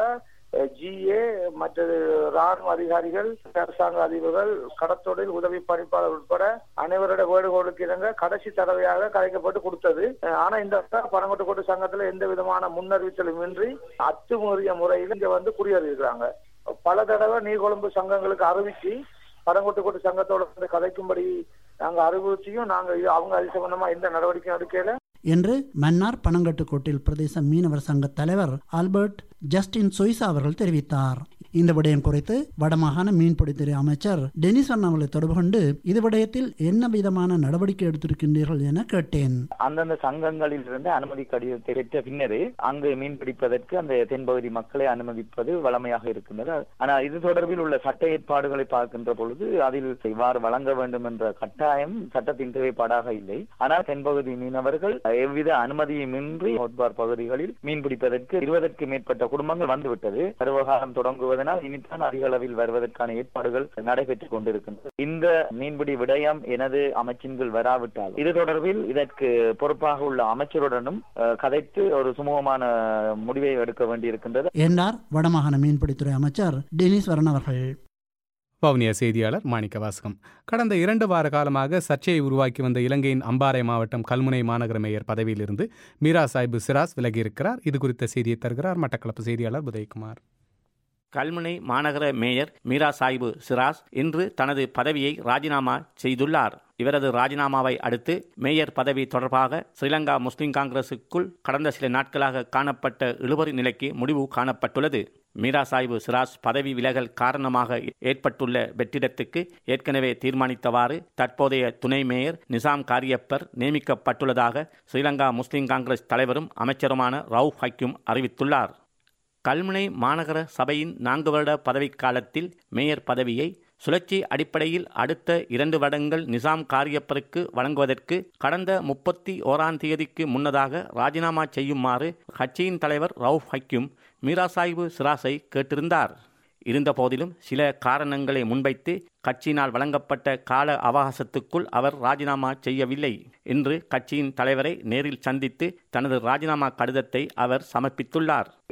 ஜிஏ மற்றது ராணுவ அதிகாரிகள் அரசாங்க அதிபர்கள் கடத்தொழில் உதவி பணிப்பாளர் உட்பட அனைவரோட வேண்டுகோளுக்கு இணங்க கடைசி தடவையாக கலைக்கப்பட்டு கொடுத்தது ஆனா இந்த பணங்கட்டுக்கோட்டு சங்கத்துல எந்த விதமான முன்னறிவித்தலும் இன்றி அத்துமீறிய முறையில் இங்க வந்து குடியேறியிருக்கிறாங்க பல தடவை நீர்கொழும்பு சங்கங்களுக்கு அறிவிச்சு படங்கொட்டுக்கோட்டு சங்கத்தோட வந்து கதைக்கும்படி நாங்க அறிவுறுத்தியும் நாங்க அவங்க அது சம்பந்தமா எந்த நடவடிக்கையும் எடுக்கல என்று மன்னார் பனங்கட்டுக்கோட்டில் பிரதேச மீனவர் சங்க தலைவர் ஆல்பர்ட் ஜஸ்டின் சொய்சா அவர்கள் தெரிவித்தார் இந்த விடயம் குறித்து வடமாகாண மீன்பிடித்துறை அமைச்சர் டெனிஸ் அவர்களை தொடர்பு கொண்டு இது விடயத்தில் என்ன விதமான நடவடிக்கை எடுத்திருக்கின்றீர்கள் என கேட்டேன் அந்தந்த சங்கங்களில் இருந்து அனுமதி கடிதத்தை பெற்ற பின்னரே அங்கு மீன் பிடிப்பதற்கு அந்த தென்பகுதி மக்களை அனுமதிப்பது வளமையாக இருக்கின்றது ஆனால் இது தொடர்பில் உள்ள சட்ட ஏற்பாடுகளை பார்க்கின்ற பொழுது அதில் இவ்வாறு வழங்க வேண்டும் என்ற கட்டாயம் சட்டத்தின் தேவைப்பாடாக இல்லை ஆனால் தென்பகுதி மீனவர்கள் எவ்வித அனுமதியுமின்றி ஹோட்பார் பகுதிகளில் மீன் பிடிப்பதற்கு இருபதற்கு மேற்பட்ட குடும்பங்கள் வந்துவிட்டது பருவகாலம் தொடங்குவதனால் இனித்தான் அதிக அளவில் வருவதற்கான ஏற்பாடுகள் நடைபெற்றுக் கொண்டிருக்கின்றது இந்த மீன்பிடி விடயம் எனது அமைச்சின் கீழ் வராவிட்டால் இது தொடர்பில் இதற்கு பொறுப்பாக உள்ள அமைச்சருடனும் கதைத்து ஒரு சுமூகமான முடிவை எடுக்க வேண்டியிருக்கின்றது என்றார் வடமாகாண மீன்பிடித்துறை அமைச்சர் டெனிஸ்வரன் அவர்கள் வவுனியா செய்தியாளர் மாணிக்க வாசகம் கடந்த இரண்டு வார காலமாக சர்ச்சையை உருவாக்கி வந்த இலங்கையின் அம்பாறை மாவட்டம் கல்முனை மாநகர மேயர் பதவியிலிருந்து மீரா சாஹிபு சிராஸ் விலகியிருக்கிறார் இது குறித்த செய்தியை தருகிறார் மட்டக்களப்பு செய்தியாளர் உதயகுமார் கல்முனை மாநகர மேயர் மீரா சாஹிபு சிராஸ் இன்று தனது பதவியை ராஜினாமா செய்துள்ளார் இவரது ராஜினாமாவை அடுத்து மேயர் பதவி தொடர்பாக ஸ்ரீலங்கா முஸ்லிம் காங்கிரசுக்குள் கடந்த சில நாட்களாக காணப்பட்ட இழுபறி நிலைக்கு முடிவு காணப்பட்டுள்ளது மீரா சாஹிபு சிராஸ் பதவி விலகல் காரணமாக ஏற்பட்டுள்ள வெற்றிடத்துக்கு ஏற்கனவே தீர்மானித்தவாறு தற்போதைய துணை மேயர் நிசாம் காரியப்பர் நியமிக்கப்பட்டுள்ளதாக ஸ்ரீலங்கா முஸ்லிம் காங்கிரஸ் தலைவரும் அமைச்சருமான ரவுப் ஹக்கிம் அறிவித்துள்ளார் கல்முனை மாநகர சபையின் நான்கு வருட பதவிக்காலத்தில் மேயர் பதவியை சுழற்சி அடிப்படையில் அடுத்த இரண்டு வருடங்கள் நிசாம் காரியப்பருக்கு வழங்குவதற்கு கடந்த முப்பத்தி ஓராம் தேதிக்கு முன்னதாக ராஜினாமா செய்யுமாறு கட்சியின் தலைவர் ரவுப் ஹக்கிம் மீரா சாஹிபு சிராஸை கேட்டிருந்தார் இருந்தபோதிலும் சில காரணங்களை முன்வைத்து கட்சியினால் வழங்கப்பட்ட கால அவகாசத்துக்குள் அவர் ராஜினாமா செய்யவில்லை என்று கட்சியின் தலைவரை நேரில் சந்தித்து தனது ராஜினாமா கடிதத்தை அவர் சமர்ப்பித்துள்ளார்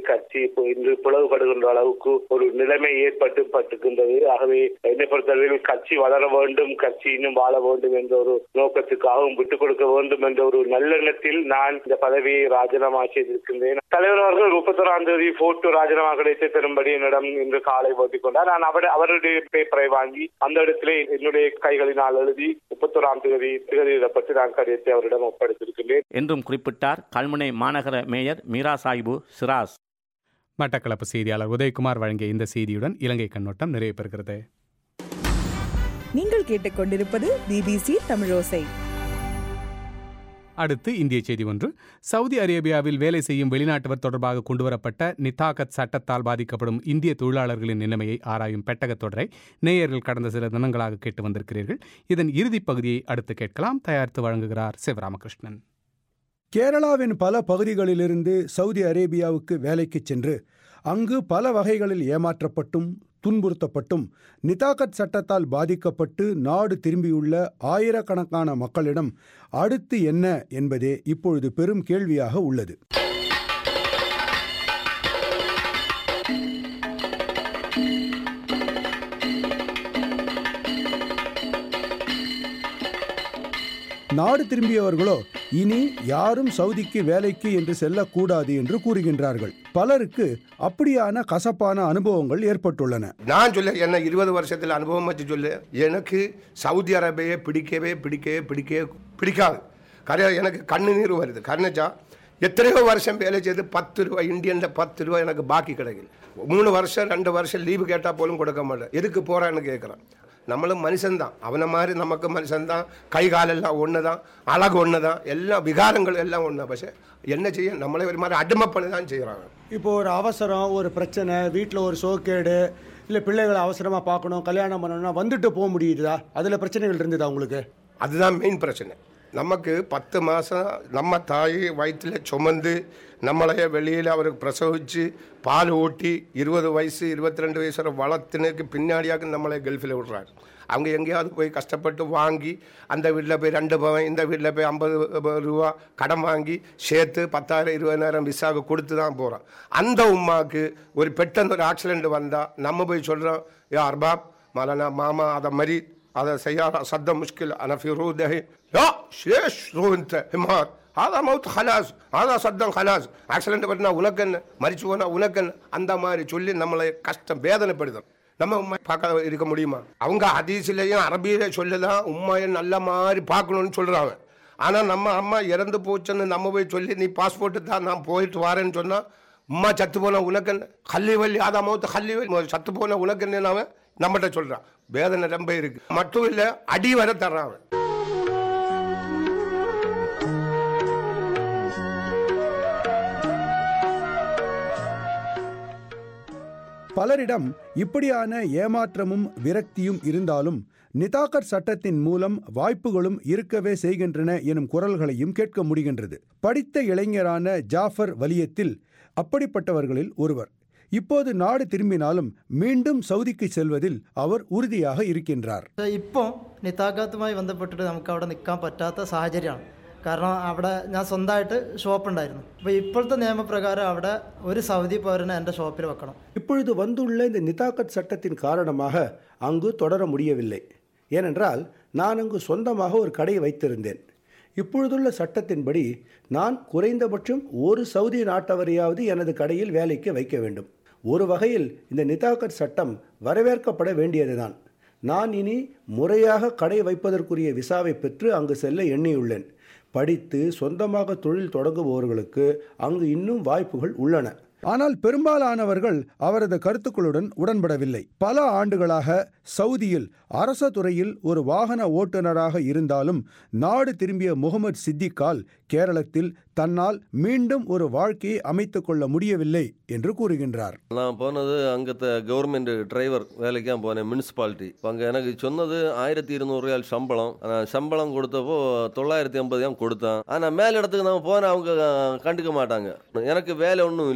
கட்சி இப்போ இன்று பிளவுபடுகின்ற அளவுக்கு ஒரு நிலைமை ஏற்பட்டு பட்டுகின்றது ஆகவே என்னை பொறுத்தளவில் கட்சி வளர வேண்டும் கட்சி இன்னும் வாழ வேண்டும் என்ற ஒரு நோக்கத்துக்காகவும் விட்டுக் கொடுக்க வேண்டும் என்ற ஒரு நல்லெண்ணத்தில் நான் இந்த பதவியை ராஜினாமா செய்திருக்கின்றேன் தலைவர் அவர்கள் முப்பத்தொராம் தேதி போட்டோ ராஜினாமா கிடைத்து தரும்படி என்னிடம் இன்று காலை ஓட்டிக் கொண்டார் நான் அவர் அவருடைய பேப்பரை வாங்கி அந்த இடத்திலே என்னுடைய கைகளினால் எழுதி முப்பத்தொராம் தேதி தேதியிடப்பட்டு நான் கடிதத்தை அவரிடம் ஒப்படைத்திருக்கின்றேன் என்றும் குறிப்பிட்டார் கல்முனை மாநகர மேயர் மீரா சாஹிபு சிராஸ் மட்டக்களப்பு செய்தியாளர் உதயகுமார் வழங்கிய இந்த செய்தியுடன் இலங்கை கண்ணோட்டம் நிறைவு பெறுகிறது நீங்கள் கேட்டுக்கொண்டிருப்பது பிபிசி தமிழோசை அடுத்து இந்திய செய்தி ஒன்று சவுதி அரேபியாவில் வேலை செய்யும் வெளிநாட்டவர் தொடர்பாக கொண்டுவரப்பட்ட நித்தாகத் சட்டத்தால் பாதிக்கப்படும் இந்திய தொழிலாளர்களின் நிலைமையை ஆராயும் பெட்டகத் தொடரை நேயர்கள் கடந்த சில தினங்களாக கேட்டு வந்திருக்கிறீர்கள் இதன் இறுதிப் பகுதியை அடுத்து கேட்கலாம் தயாரித்து வழங்குகிறார் சிவராமகிருஷ்ணன் கேரளாவின் பல பகுதிகளிலிருந்து சவுதி அரேபியாவுக்கு வேலைக்கு சென்று அங்கு பல வகைகளில் ஏமாற்றப்பட்டும் துன்புறுத்தப்பட்டும் நிதாகத் சட்டத்தால் பாதிக்கப்பட்டு நாடு திரும்பியுள்ள ஆயிரக்கணக்கான மக்களிடம் அடுத்து என்ன என்பதே இப்பொழுது பெரும் கேள்வியாக உள்ளது நாடு திரும்பியவர்களோ இனி யாரும் சவுதிக்கு வேலைக்கு என்று செல்லக்கூடாது என்று கூறுகின்றார்கள் பலருக்கு அப்படியான கசப்பான அனுபவங்கள் ஏற்பட்டுள்ளன நான் சொல்ல என்ன இருபது வருஷத்தில் அனுபவம் வச்சு சொல்ல எனக்கு சவுதி அரேபியை பிடிக்கவே பிடிக்கவே பிடிக்கவே பிடிக்காது கரையா எனக்கு கண்ணு நீர் வருது கருணச்சா எத்தனையோ வருஷம் வேலை செய்து பத்து ரூபா இந்தியன்ல பத்து ரூபா எனக்கு பாக்கி கிடைக்கல மூணு வருஷம் ரெண்டு வருஷம் லீவு கேட்டால் போலும் கொடுக்க மாட்டேன் எதுக்கு போகிறான்னு கேட்குறான் நம்மளும் மனுஷன்தான் அவனை மாதிரி நமக்கு மனுஷன்தான் கை காலெல்லாம் ஒன்று தான் அழகு ஒன்று தான் எல்லாம் விகாரங்கள் எல்லாம் ஒன்று பஷே என்ன செய்ய நம்மளே ஒரு மாதிரி அடிமை பண்ணி தான் செய்கிறாங்க இப்போ ஒரு அவசரம் ஒரு பிரச்சனை வீட்டில் ஒரு சோக்கேடு இல்லை பிள்ளைகளை அவசரமாக பார்க்கணும் கல்யாணம் பண்ணணும்னா வந்துட்டு போக முடியுதா அதில் பிரச்சனைகள் இருந்ததா உங்களுக்கு அதுதான் மெயின் பிரச்சனை நமக்கு பத்து மாதம் நம்ம தாய் வயிற்றில் சுமந்து நம்மளைய வெளியில் அவருக்கு பிரசவிச்சு பால் ஊட்டி இருபது வயசு இருபத்தி ரெண்டு வயசு வரை வளர்த்துனுக்கு பின்னாடியாக நம்மளை கல்ஃபில் விடுறாரு அவங்க எங்கேயாவது போய் கஷ்டப்பட்டு வாங்கி அந்த வீட்டில் போய் ரெண்டு பவன் இந்த வீட்டில் போய் ஐம்பது ரூபா கடன் வாங்கி சேர்த்து பத்தாயிரம் இருபதாயிரம் விசாவுக்கு கொடுத்து தான் போகிறோம் அந்த உமாவுக்கு ஒரு பெட்டன் ஒரு ஆக்சிடென்ட் வந்தால் நம்ம போய் சொல்கிறோம் யா அர்பாப் மலனா மாமா அதை மாதிரி هذا سيارة صد مشكلة أنا في روده لا ليش رو أنت حمار هذا موت خلاص هذا صدم خلاص ஆக்சிடென்ட் பண்ணா உனக்கு என்ன மறிச்சு போனா உனக்கு என்ன அந்த மாதிரி சொல்லி நம்மளை கஷ்டம் வேதனைப்படுத்தும் நம்ம உண்மை பார்க்க இருக்க முடியுமா அவங்க ஹதீஸ்லையும் அரபியில சொல்லலாம் உண்மையை நல்ல மாதிரி பார்க்கணும்னு சொல்றாங்க ஆனா நம்ம அம்மா இறந்து போச்சுன்னு நம்ம போய் சொல்லி நீ பாஸ்போர்ட் தான் நான் போயிட்டு வரேன்னு சொன்னா உம்மா சத்து போன உனக்கு என்ன கல்லி வள்ளி ஆதா மௌத்து கல்லி வள்ளி சத்து போன உனக்கு என்ன அவன் நம்மகிட்ட சொல்றான் வேதனை ரொம்ப இருக்கு மட்டும் இல்ல அடி வர தர்றான் அவன் பலரிடம் இப்படியான ஏமாற்றமும் விரக்தியும் இருந்தாலும் நிதாகர் சட்டத்தின் மூலம் வாய்ப்புகளும் இருக்கவே செய்கின்றன எனும் குரல்களையும் கேட்க முடிகின்றது படித்த இளைஞரான ஜாஃபர் வலியத்தில் அப்படிப்பட்டவர்களில் ஒருவர் இப்போது நாடு திரும்பினாலும் மீண்டும் സൗദിക്ക് செல்வதில் അവർ ഉറുതിയാக ഇരിക്കിன்றாർ ഇപ്പം നിതാഖാത്തുമായി ബന്ധപ്പെട്ടിട്ട് നമുക്ക് അവിടെ നിൽക്കാൻ പറ്റാത്ത സാഹചര്യമാണ് കാരണം അവിടെ ഞാൻ സ്വന്തമായിട്ട് ഷോപ്പ് ഉണ്ടായിരുന്നു അപ്പോൾ ഇപ്പോഴത്തെ നിയമപ്രകാരം അവിടെ ഒരു സൗദി പൗരനെ എൻ്റെ ഷോപ്പിൽ വെക്കണം இப்பொழுது வந்துள்ள இந்த நிதாக்கத் சட்டத்தின் காரணமாக அங்கு தொடர முடியவில்லை ஏனென்றால் நான் அங்கு சொந்தமாக ஒரு கடை வைத்திருந்தேன் இப்பொழுதுள்ள சட்டத்தின்படி நான் குறைந்தபட்சம் ஒரு சவுதி நாட்டவரையாவது எனது கடையில் வேலைக்கு வைக்க வேண்டும் ஒரு வகையில் இந்த நிதாக்கர் சட்டம் வரவேற்கப்பட வேண்டியதுதான் நான் இனி முறையாக கடை வைப்பதற்குரிய விசாவை பெற்று அங்கு செல்ல எண்ணியுள்ளேன் படித்து சொந்தமாக தொழில் தொடங்குபவர்களுக்கு அங்கு இன்னும் வாய்ப்புகள் உள்ளன ஆனால் பெரும்பாலானவர்கள் அவரது கருத்துக்களுடன் உடன்படவில்லை பல ஆண்டுகளாக சவுதியில் அரச துறையில் ஒரு வாகன ஓட்டுநராக இருந்தாலும் நாடு திரும்பிய முகமது சித்திக்கால் கேரளத்தில் தன்னால் மீண்டும் ஒரு வாழ்க்கையை அமைத்துக் கொள்ள முடியவில்லை என்று கூறுகின்றார் நான் போனது அங்கത്തെ கவர்மெண்ட் டிரைவர் வேலைக்காக போனேன் முனிசிபாலிட்டி அங்கே எனக்கு சொன்னது ஆயிரத்தி இருநூறு ரூபாய் சம்பளம் ஆனால் சம்பளம் கொடுத்தப்போ தொள்ளாயிரத்தி ஐம்பது தான் கொடுத்தேன் ஆனால் மேல் இடத்துக்கு நான் போனேன் அவங்க கண்டுக்க மாட்டாங்க எனக்கு வேலை ஒன்றும் இல்லை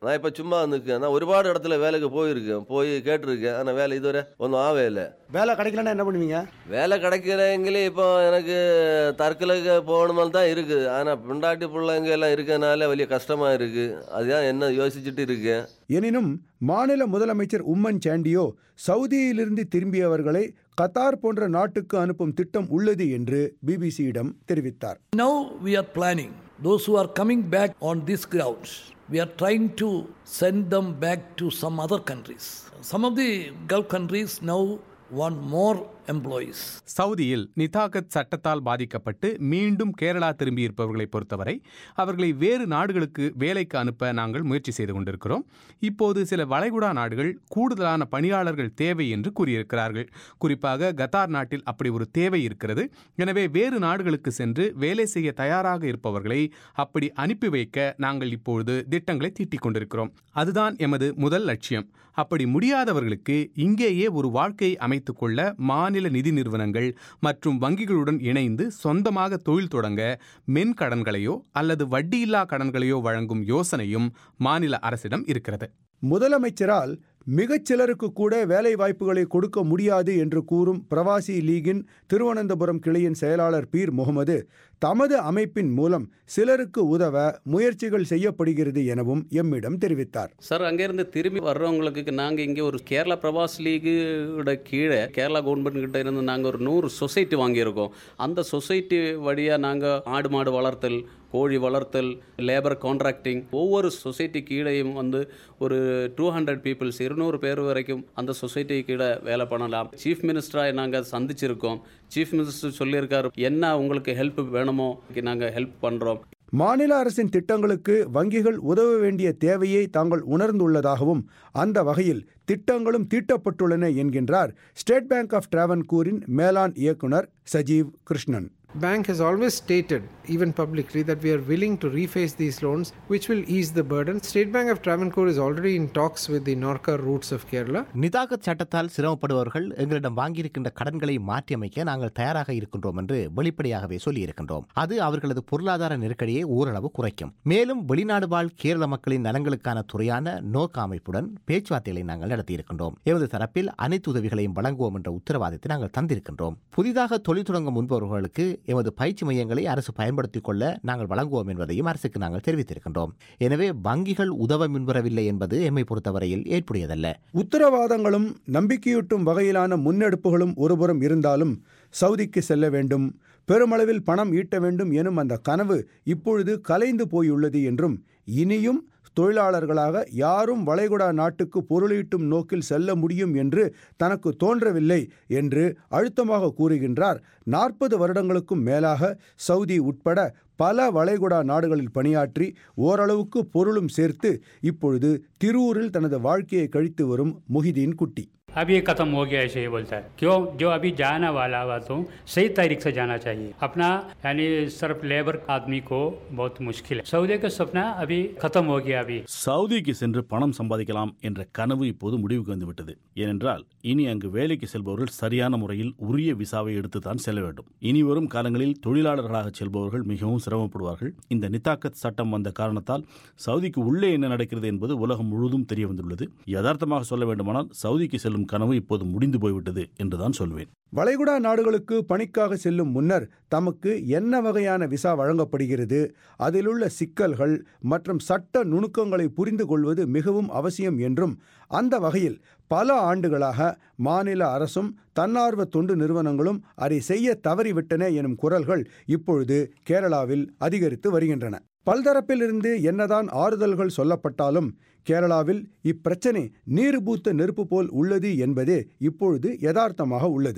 நான் இப்போ சும்மா நிற்கேன் நான் ஒருபாடு இடத்துல வேலைக்கு போயிருக்கேன் போய் கேட்டிருக்கேன் ஆனால் வேலை இதுவரை ஒன்றும் ஆவே இல்லை வேலை கிடைக்கலன்னா என்ன பண்ணுவீங்க வேலை கிடைக்கிறவங்களே இப்போ எனக்கு தற்கொலைக்கு போகணுமால் தான் இருக்குது ஆனால் பிண்டாட்டி பிள்ளைங்க எல்லாம் இருக்கனால വലിய கஷ்டமாக இருக்குது அதுதான் என்ன யோசிச்சுட்டு இருக்கேன் எனினும் மாநில முதலமைச்சர் உம்மன் சாண்டியோ சவுதியிலிருந்து திரும்பியவர்களை கத்தார் போன்ற நாட்டுக்கு அனுப்பும் திட்டம் உள்ளது என்று பிபிசியிடம் தெரிவித்தார் Now we are planning those who are coming back on these grounds. We are trying to send them back to some other countries. Some of the Gulf countries now want more employees. சவுதியில் நிதாகத் சட்டத்தால் பாதிக்கப்பட்டு மீண்டும் கேரளா திரும்பியிருப்பவர்களை பொறுத்தவரை அவர்களை வேறு நாடுகளுக்கு வேலைக்கு அனுப்ப நாங்கள் முயற்சி செய்து கொண்டிருக்கிறோம் இப்போது சில வளைகுடா நாடுகள் கூடுதலான பணியாளர்கள் தேவை என்று கூறியிருக்கிறார்கள் குறிப்பாக கத்தார் நாட்டில் அப்படி ஒரு தேவை இருக்கிறது எனவே வேறு நாடுகளுக்கு சென்று வேலை செய்ய தயாராக இருப்பவர்களை அப்படி அனுப்பி வைக்க நாங்கள் இப்பொழுது திட்டங்களை தீட்டிக் கொண்டிருக்கிறோம் அதுதான் எமது முதல் லட்சியம் அப்படி முடியாதவர்களுக்கு இங்கேயே ஒரு வாழ்க்கையை அமைத்துக் கொள்ள மாநில நிதி நிறுவனங்கள் மற்றும் வங்கிகளுடன் இணைந்து சொந்தமாக தொழில் தொடங்க மென் கடன்களையோ அல்லது வட்டியில்லா கடன்களையோ வழங்கும் யோசனையும் மாநில அரசிடம் இருக்கிறது முதலமைச்சரால் மிகச் சிலருக்கு கூட வேலை வாய்ப்புகளை கொடுக்க முடியாது என்று கூறும் பிரவாசி லீகின் திருவனந்தபுரம் கிளையின் செயலாளர் பீர் முகமது தமது அமைப்பின் மூலம் சிலருக்கு உதவ முயற்சிகள் செய்யப்படுகிறது எனவும் எம்மிடம் தெரிவித்தார் சார் அங்கேருந்து திரும்பி வர்றவங்களுக்கு நாங்கள் இங்கே ஒரு கேரளா பிரபாஸ் லீகோட கீழே கேரளா கவர்மெண்ட் கிட்ட இருந்து நாங்கள் ஒரு நூறு சொசைட்டி வாங்கியிருக்கோம் அந்த சொசைட்டி வழியாக நாங்கள் ஆடு மாடு வளர்த்தல் கோழி வளர்த்தல் லேபர் கான்ட்ராக்டிங் ஒவ்வொரு சொசைட்டி கீழேயும் வந்து ஒரு டூ ஹண்ட்ரட் பீப்புள்ஸ் இருநூறு பேர் வரைக்கும் அந்த சொசைட்டி கீழே வேலை பண்ணலாம் சீஃப் மினிஸ்டராக நாங்கள் சந்திச்சிருக்கோம் சீஃப் மினிஸ்டர் சொல்லியிருக்காரு என்ன உங்களுக்கு ஹெல்ப் வேணுமோ நாங்கள் ஹெல்ப் பண்ணுறோம் மாநில அரசின் திட்டங்களுக்கு வங்கிகள் உதவ வேண்டிய தேவையை தாங்கள் உணர்ந்துள்ளதாகவும் அந்த வகையில் திட்டங்களும் தீட்டப்பட்டுள்ளன என்கின்றார் ஸ்டேட் பேங்க் ஆஃப் டிராவன்கூரின் மேலாண் இயக்குனர் Sajeev Krishnan Bank has always stated, even publicly, that we are willing to reface these loans, which will ease the burden. State Bank of Travancore is already in talks with the Norca routes of Kerala. நிதாகத் சட்டத்தால் சிரமப்படுபவர்கள் எங்களிடம் வாங்கியிருக்கின்ற கடன்களை மாற்றியமைக்க நாங்கள் தயாராக இருக்கின்றோம் என்று வெளிப்படையாகவே சொல்லியிருக்கின்றோம் அது அவர்களது பொருளாதார நெருக்கடியை ஓரளவு குறைக்கும் மேலும் வெளிநாடு வாழ் கேரள மக்களின் நலன்களுக்கான துறையான நோக்க அமைப்புடன் பேச்சுவார்த்தைகளை நாங்கள் நடத்தியிருக்கின்றோம் எமது தரப்பில் அனைத்து உதவிகளையும் வழங்குவோம் என்ற உத்தரவாதத்தை நாங்கள் தந்திருக்கின்றோம் புதிதாக தொழில் தொடங்க முன்பவர்களுக்கு எமது பயிற்சி மையங்களை அரசு பயன்படுத்திக் கொள்ள நாங்கள் வழங்குவோம் என்பதையும் அரசுக்கு நாங்கள் தெரிவித்திருக்கின்றோம் எனவே வங்கிகள் உதவ முன்வரவில்லை என்பது எம்மை பொறுத்தவரையில் ஏற்புடையதல்ல உத்தரவாதங்களும் நம்பிக்கையூட்டும் வகையிலான முன்னெடுப்புகளும் ஒருபுறம் இருந்தாலும் சவுதிக்கு செல்ல வேண்டும் பெருமளவில் பணம் ஈட்ட வேண்டும் எனும் அந்த கனவு இப்பொழுது கலைந்து போயுள்ளது என்றும் இனியும் தொழிலாளர்களாக யாரும் வளைகுடா நாட்டுக்கு பொருளீட்டும் நோக்கில் செல்ல முடியும் என்று தனக்கு தோன்றவில்லை என்று அழுத்தமாக கூறுகின்றார் நாற்பது வருடங்களுக்கும் மேலாக சவுதி உட்பட பல வளைகுடா நாடுகளில் பணியாற்றி ஓரளவுக்கு பொருளும் சேர்த்து இப்பொழுது திருவூரில் தனது வாழ்க்கையை கழித்து வரும் முஹிதீன் குட்டி अब ये खत्म हो गया ऐसे ही बोलता है क्यों जो अभी जाना वाला हुआ तो सही तारीख से जाना चाहिए अपना यानी सिर्फ लेबर आदमी को बहुत मुश्किल है सऊदी का सपना अभी खत्म हो गया अभी சவுதிக்கு சென்று பணம் சம்பாதிக்கலாம் என்ற கனவு இப்போது முடிவுக்கு வந்துவிட்டது ஏனென்றால் இனி அங்கு வேலைக்கு செல்பவர்கள் சரியான முறையில் உரிய விசாவை எடுத்துத்தான் செல்ல வேண்டும் இனி வரும் காலங்களில் தொழிலாளர்களாக செல்பவர்கள் மிகவும் சிரமப்படுவார்கள் இந்த நித்தாக்கத் சட்டம் வந்த காரணத்தால் சவுதிக்கு உள்ளே என்ன நடக்கிறது என்பது உலகம் முழுவதும் தெரிய வந்துள்ளது யதார்த்தமாக சொல்ல வேண்டுமானால் சவுதிக்கு செல்லும் கனவு இப்போது முடிந்து போய்விட்டது என்றுதான் சொல்வேன் வளைகுடா நாடுகளுக்கு பணிக்காக செல்லும் முன்னர் தமக்கு என்ன வகையான விசா வழங்கப்படுகிறது அதிலுள்ள சிக்கல்கள் மற்றும் சட்ட நுணுக்கங்களை புரிந்து கொள்வது மிகவும் அவசியம் என்றும் அந்த வகையில் பல ஆண்டுகளாக மாநில அரசும் தன்னார்வ தொண்டு நிறுவனங்களும் அதை செய்ய தவறிவிட்டன எனும் குரல்கள் இப்பொழுது கேரளாவில் அதிகரித்து வருகின்றன பல்தரப்பிலிருந்து என்னதான் ஆறுதல்கள் சொல்லப்பட்டாலும் கேரளாவில் இப்பிரச்சனை நீர் பூத்த நெருப்பு போல் உள்ளது என்பதே இப்பொழுது யதார்த்தமாக உள்ளது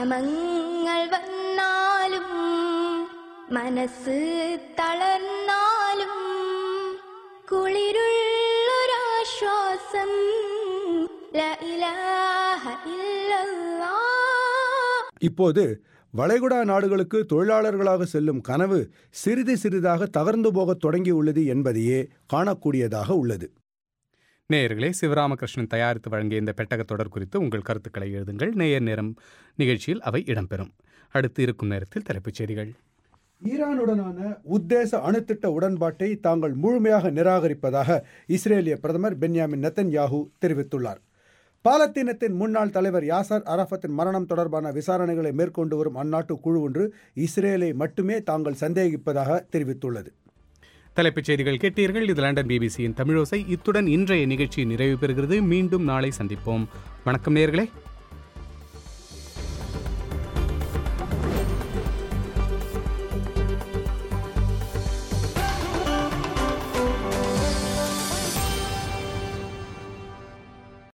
വിഷമങ്ങൾ വന്നാലും മനസ്സ് തളർന്നാലും കുളിരുള്ളൊരാശ്വാസം ലാ ഇലാഹ ഇല്ലല്ലാഹ് இப்போது வளைகுடா நாடுகளுக்கு தொழிலாளர்களாக செல்லும் கனவு சிறிது சிறிதாக தகர்ந்து போகத் தொடங்கியுள்ளது என்பதையே காணக்கூடியதாக உள்ளது நேயர்களே சிவராமகிருஷ்ணன் தயாரித்து வழங்கிய இந்த பெட்டக தொடர் குறித்து உங்கள் கருத்துக்களை எழுதுங்கள் நேயர் நேரம் நிகழ்ச்சியில் அவை இடம்பெறும் அடுத்து இருக்கும் நேரத்தில் தலைப்புச் செய்திகள் ஈரானுடனான உத்தேச அணுத்திட்ட உடன்பாட்டை தாங்கள் முழுமையாக நிராகரிப்பதாக இஸ்ரேலிய பிரதமர் பென்யாமின் நெத்தன்யாகு தெரிவித்துள்ளார் பாலத்தீனத்தின் முன்னாள் தலைவர் யாசர் அரஃபத்தின் மரணம் தொடர்பான விசாரணைகளை மேற்கொண்டு வரும் அந்நாட்டு குழு ஒன்று இஸ்ரேலை மட்டுமே தாங்கள் சந்தேகிப்பதாக தெரிவித்துள்ளது தலைப்புச் செய்திகள் கேட்டீர்கள் இது லண்டன் பிபிசியின் தமிழோசை இத்துடன் இன்றைய நிகழ்ச்சி நிறைவு பெறுகிறது மீண்டும் நாளை சந்திப்போம் வணக்கம் நேர்களே